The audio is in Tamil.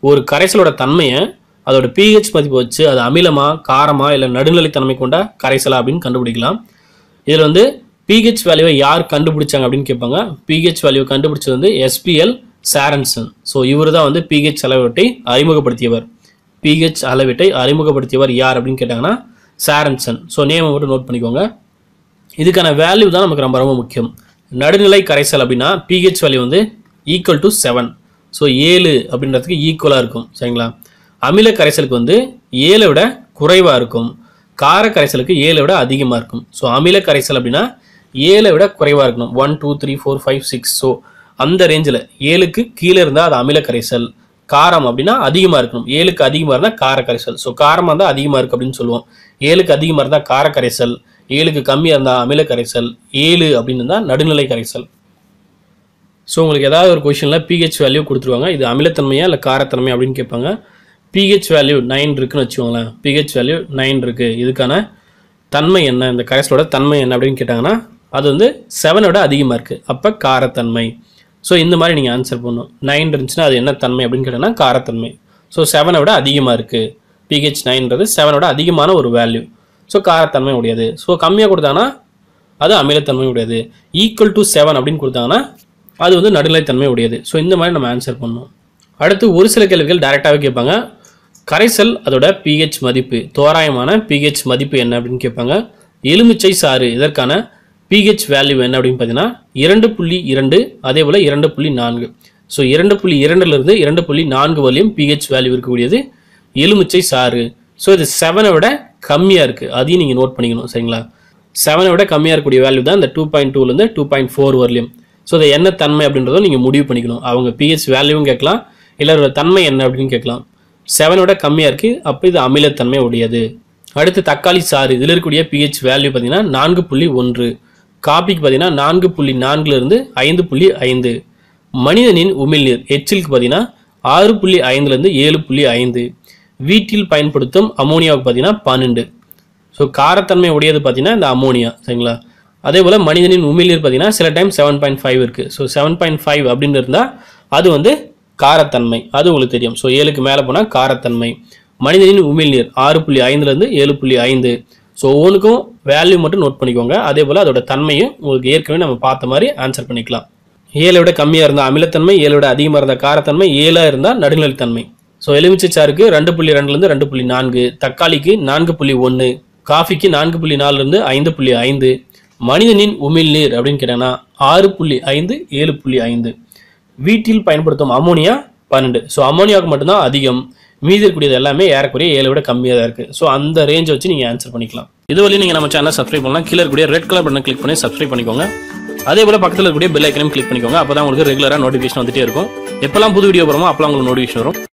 ஒரு கரைசலோட தன்மையை அதோட pH மதிப்பு வச்சு அது அமிலமா காரமா இல்லை நடுநிலைத்தன்மை கொண்ட கரைசலா அப்படின்னு கண்டுபிடிக்கலாம் இதில் வந்து pH வேல்யூவை யார் கண்டுபிடிச்சாங்க அப்படின்னு கேட்பாங்க pH வேல்யூ கண்டுபிடிச்சது வந்து எஸ்பிஎல் சாரன்சன் ஸோ இவர் தான் வந்து pH அளவீட்டை அறிமுகப்படுத்தியவர் pH அளவீட்டை அறிமுகப்படுத்தியவர் யார் அப்படின்னு கேட்டாங்கன்னா சாரன்சன் ஸோ நேமை மட்டும் நோட் பண்ணிக்கோங்க இதுக்கான வேல்யூ தான் நமக்கு ரொம்ப ரொம்ப முக்கியம் நடுநிலை கரைசல் அப்படின்னா pH வேல்யூ வந்து ஈக்குவல் டு செவன் ஸோ ஏழு அப்படின்றதுக்கு ஈக்குவலாக இருக்கும் சரிங்களா அமில கரைசலுக்கு வந்து ஏழை விட குறைவாக இருக்கும் கார கரைசலுக்கு ஏழை விட அதிகமாக இருக்கும் ஸோ அமில கரைசல் அப்படின்னா ஏழை விட குறைவாக இருக்கணும் one two three four five six so அந்த ரேஞ்சில் ஏழுக்கு கீழே இருந்தால் அது அமில கரைசல் காரம் அப்படின்னா அதிகமாக இருக்கணும் ஏழுக்கு அதிகமாக இருந்தால் கார கரைசல் ஸோ காரமாக இருந்தால் அதிகமாக இருக்குது அப்படின்னு சொல்லுவோம் ஏழுக்கு அதிகமாக இருந்தால் கார கரைசல் ஏழுக்கு கம்மியாக இருந்தால் அமில கரைசல் ஏழு அப்படின்னு இருந்தால் நடுநிலை கரைசல் ஸோ உங்களுக்கு ஏதாவது ஒரு கொஷனில் pH வேல்யூ கொடுத்துருவாங்க இது அமிலத்தன்மையா இல்லை காரத்தன்மை அப்படின்னு கேட்பாங்க pH வேல்யூ நைன் இருக்குன்னு வச்சுக்கோங்களேன் pH வேல்யூ நைன் இருக்குது இதுக்கான தன்மை என்ன இந்த கரைசலோட தன்மை என்ன அப்படின்னு கேட்டாங்கன்னா அது வந்து செவனோட அதிகமாக இருக்குது அப்போ காரத்தன்மை ஸோ இந்த மாதிரி நீங்கள் ஆன்சர் பண்ணணும் நைன் இருந்துச்சுன்னா அது என்ன தன்மை அப்படின்னு கேட்டாங்கன்னா காரத்தன்மை ஸோ செவனை விட அதிகமாக இருக்குது pH நைன்றது செவனோட அதிகமான ஒரு வேல்யூ ஸோ காரத்தன்மை உடையது ஸோ கம்மியாக கொடுத்தாங்கன்னா அது அமிலத்தன்மை உடையது ஈக்குவல் டு செவன் அப்படின்னு கொடுத்தாங்கன்னா அது வந்து நடுநிலைத்தன்மை உடையது ஸோ இந்த மாதிரி நம்ம ஆன்சர் பண்ணணும் அடுத்து ஒரு சில கேள்விகள் டைரெக்டாகவே கேட்பாங்க கரைசல் அதோட pH மதிப்பு தோராயமான pH மதிப்பு என்ன அப்படின்னு கேட்பாங்க எலுமிச்சை சாறு இதற்கான pH வேல்யூ என்ன அப்படின்னு பார்த்தீங்கன்னா இரண்டு புள்ளி இரண்டு அதே போல் இரண்டு புள்ளி நான்கு ஸோ இரண்டு புள்ளி இரண்டுலேருந்து இரண்டு புள்ளி நான்கு வரையும் pH வேல்யூ இருக்கக்கூடியது எலுமிச்சை சாறு ஸோ இது செவனை விட கம்மியாக இருக்குது அதையும் நீங்கள் நோட் பண்ணிக்கணும் சரிங்களா செவனை விட கம்மியாக இருக்கக்கூடிய வேல்யூ தான் இந்த டூ பாயிண்ட் டூலேருந்து டூ பாயிண்ட் ஃபோர் வரலையும் ஸோ இது என்ன தன்மை அப்படின்றதும் நீங்கள் முடிவு பண்ணிக்கணும் அவங்க பிஹெச் வேல்யூவும் கேட்கலாம் இல்லை அதோட தன்மை என்ன அப்படின்னு கேட்கலாம் செவனோட கம்மியாக இருக்குது அப்போ இது அமிலத்தன்மை உடையது அடுத்து தக்காளி சாறு இதில் இருக்கக்கூடிய பிஹெச் வேல்யூ பார்த்தீங்கன்னா நான்கு புள்ளி ஒன்று காபிக்கு பார்த்தீங்கன்னா நான்கு புள்ளி நான்குலேருந்து ஐந்து புள்ளி ஐந்து மனிதனின் உமிழ்நீர் எச்சிலுக்கு பார்த்தீங்கன்னா ஆறு புள்ளி ஐந்துலேருந்து ஏழு புள்ளி ஐந்து வீட்டில் பயன்படுத்தும் அமோனியாவுக்கு பார்த்தீங்கன்னா பன்னெண்டு ஸோ காரத்தன்மை உடையது பார்த்தீங்கன்னா இந்த அமோனியா சரிங்களா அதே போல் மனிதனின் உமிழ்நீர் பார்த்தீங்கன்னா சில டைம் செவன் பாயிண்ட் ஃபைவ் இருக்குது ஸோ செவன் பாயிண்ட் ஃபைவ் அப்படின்னு இருந்தால் அது வந்து காரத்தன்மை அது உங்களுக்கு தெரியும் ஸோ ஏழுக்கு மேலே போனால் காரத்தன்மை மனிதனின் உமிழ்நீர் ஆறு புள்ளி ஐந்துலேருந்து ஏழு புள்ளி ஐந்து ஸோ ஒவ்வொன்றுக்கும் வேல்யூ மட்டும் நோட் பண்ணிக்கோங்க அதே போல் அதோட தன்மையும் உங்களுக்கு ஏற்கனவே நம்ம பார்த்த மாதிரி ஆன்சர் பண்ணிக்கலாம் ஏழை விட கம்மியாக இருந்தால் அமிலத்தன்மை ஏழை விட அதிகமாக இருந்தால் காரத்தன்மை ஏழாக இருந்தால் நடுநிலைத்தன்மை ஸோ எலுமிச்சை சாருக்கு ரெண்டு புள்ளி ரெண்டுலேருந்து ரெண்டு புள்ளி நான்கு தக்காளிக்கு நான்கு புள்ளி ஒன்று காஃபிக்கு நான்கு புள்ளி நாலுலேருந்து ஐந்து புள்ளி ஐந்து மனிதனின் உமிழ்நீர் அப்படின்னு கேட்டாங்கன்னா ஆறு புள்ளி ஐந்து ஏழு புள்ளி ஐந்து வீட்டில் பயன்படுத்தும் அமோனியா பன்னெண்டு ஸோ அமோனியாவுக்கு மட்டும்தான் அதிகம் மீதி இருக்கக்கூடியது எல்லாமே ஏறக்குறைய ஏழை விட கம்மியாக தான் இருக்குது ஸோ அந்த ரேஞ்சை வச்சு நீங்கள் ஆன்சர் பண்ணிக்கலாம் இது வரையும் நீங்கள் நம்ம சேனல் சப்ஸ்கிரைப் பண்ணலாம் கீழே இருக்கக்கூடிய ரெட் கலர் பட்டன் கிளிக் பண்ணி சப்ஸ்கிரைப் பண்ணிக்கோங்க அதே போல் பக்கத்தில் இருக்கக்கூடிய பெல் ஐக்கனையும் கிளிக் பண்ணிக்கோங்க அப்போ தான் உங்களுக்கு ரெகுலராக நோட்டிஃபிகேஷன் வந்துட்டே இருக்கும் எப்போல்லாம் புது வீடியோ போகிறோமோ அப்போலாம் உங்களுக்கு நோட்டிஃபிகேஷன் வரும்